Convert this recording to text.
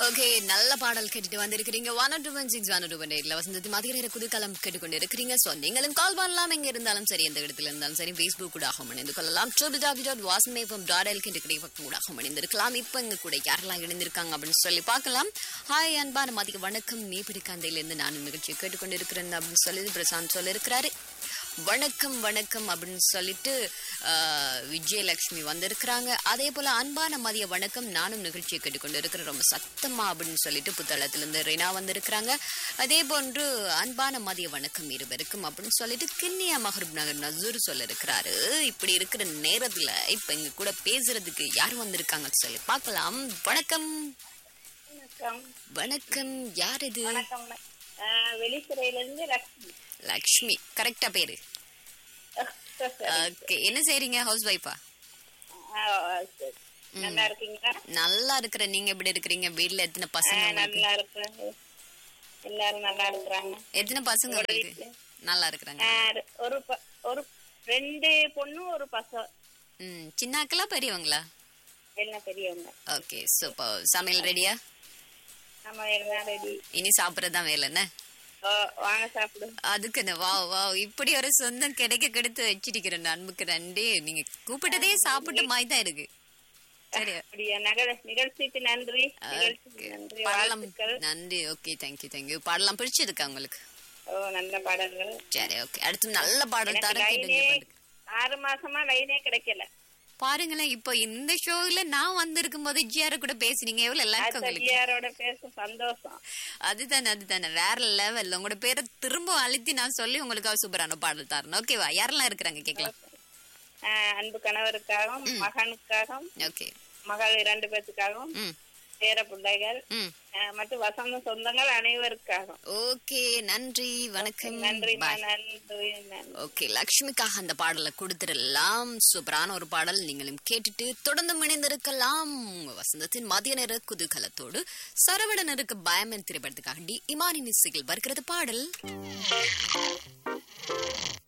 Okay நல்ல பாடல் கேட்டுட்டு வந்திருக்கிறீங்க one two one six one two one எயிட்ல வசந்தத்து மதிய குதுகலம் கேட்டுக்கொண்டு இருக்கிறீங்க ஸோ நீங்களும் கால் பண்ணலாம் எங்க இருந்தாலும் சரி எந்த இடத்துல இருந்தாலும் சரி ஃபேஸ்புக் கூட இணைந்து கொள்ளலாம் ட்ரிபிள் டாபி டாட் வாசமேபம் டாட் எல் கிட்ட கூட இணைந்திருக்கலாம் இப்போ எங்க கூட யாரெல்லாம் இணைந்திருக்காங்க அப்படின்னு சொல்லி பார்க்கலாம் ஹாய் அன்பான மதிய வணக்கம் நீ பிடிக்காந்தையிலிருந்து நான் நிகழ்ச்சியை கேட்டுக்கொண்டு இருக்கிறேன் அப்படின்னு சொல்லி பிரசாந்த் சொல்லியிருக்கிறாரு வணக்கம் வணக்கம் அப்படின்னு சொல்லிட்டு ஆஹ், விஜயலட்சுமி வந்திருக்கிறாங்க அதே போல அன்பான மதிய வணக்கம் நானும் நிகழ்ச்சியை கேட்டுக்கொண்டு இருக்கிறேன் ரொம்ப சத்தமா அப்படின்னு சொல்லிட்டு புத்தளத்திலிருந்து ரெனா வந்திருக்கிறாங்க அதே போன்று அன்பான மதிய வணக்கம் இருவருக்கும் அப்படின்னு சொல்லிட்டு கிண்ணியா மஹரூப் நகர் நசூர் சொல்லிருக்கிறாரு இப்படி இருக்கிற நேரத்துல இப்ப எங்க கூட பேசுறதுக்கு யார் வந்திருக்காங்க சொல்லி பார்க்கலாம் வணக்கம் வணக்கம் வணக்கம் யார் இது வணக்கம் ஆஹ் வெளித்துறையில இருந்து லட்சுமி லக்ஷ்மி கரெக்டா பேரு ஓகே என்ன செய்றீங்க ஹவுஸ் ஒய்ஃபா ஆஹ் சரி. நல்லா இருக்கீங்களா நல்லா இருக்கிற நீங்க எப்படி இருக்கிறீங்க வீட்ல எத்தனை பசங்க ஆஹ் உங்களுக்கு? நல்லா இருக்கிறாங்க எல்லாரும் நல்லா இருக்கிறாங்க எத்தனை பசங்க உங்களோட உங்களுக்கு வீட்ல? நல்லா இருக்கிறாங்க ஆஹ் ஒரு ப- ஒரு ரெண்டு பொண்ணு ஒரு பசம் ம் சின்னாக்களா பெரியவங்களா எல்லாம் பெரியவங்க ஓகே சூப்பர் சமையல் ரெடியா நம்ம எல்லாம் ரெடி இனி சாப்பிடறதுதான் வேலை என்ன வாங்க சாப்பிடு அதுக்கு என்ன வா வா இப்படி ஒரு சொந்தம் கிடைக்க கெடுத்து வச்சிருக்கிறேன் அன்புக்கு நன்றி நீங்க கூப்பிட்டதே சாப்பிட்ட மாதிரி தான் இருக்கு சரி அப்படியா நகர நிகழ்ச்சிக்கு நன்றி நிகழ்ச்சிக்கு Okay. நன்றி பாடலாம் வாழ்த்துக்கள் நன்றி ஓகே தேங்க்யூ தேங்க்யூ பாடலாம் பிடிச்சிருக்கா உங்களுக்கு ஓ நல்ல பாடல்கள் சரி ஓகே அடுத்து நல்ல பாடல் எனக்கு தர லைனே ஆறு மாசமா லைனே கிடைக்கல பாருங்களேன் இப்போ இந்த ஷோல நான் வந்திருக்கும் போது ஜிஆர் கூட பேசுனீங்க எவ்வளவு லைக் உங்களுக்கு சத்யாரோட பேச சந்தோஷம் அதுதானே அதுதானே வேற லெவல் உங்களோட பேரை திரும்ப அழுத்தி நான் சொல்லி உங்களுக்கு சூப்பரான பாடல் தரணும் ஓகேவா யாரெல்லாம் இருக்கிறாங்க கேட்கலாம் ஆஹ் அன்பு கணவருக்காகவும் மகனுக்காகவும் ஓகே மகள் இரண்டு பேத்துக்காகவும் ம் பேர பிள்ளைகள் ம் ஆஹ் மற்றும் வசந்த சொந்தங்கள் அனைவருக்காகவும் ஓகே நன்றி வணக்கம் நன்றி பாய் நன்றி நன்றி ஓகே லக்ஷ்மிக்காக அந்த பாடலை கொடுத்துடலாம் சூப்பரான ஒரு பாடல் நீங்களும் கேட்டுட்டு தொடர்ந்து இணைந்திருக்கலாம் வசந்தத்தின் மதிய நேர குதூகலத்தோடு சரவணனருக்கு பயமன் திரைப்படத்துக்காக டி இமானி மிஸ்ஸில் வருகிறது பாடல்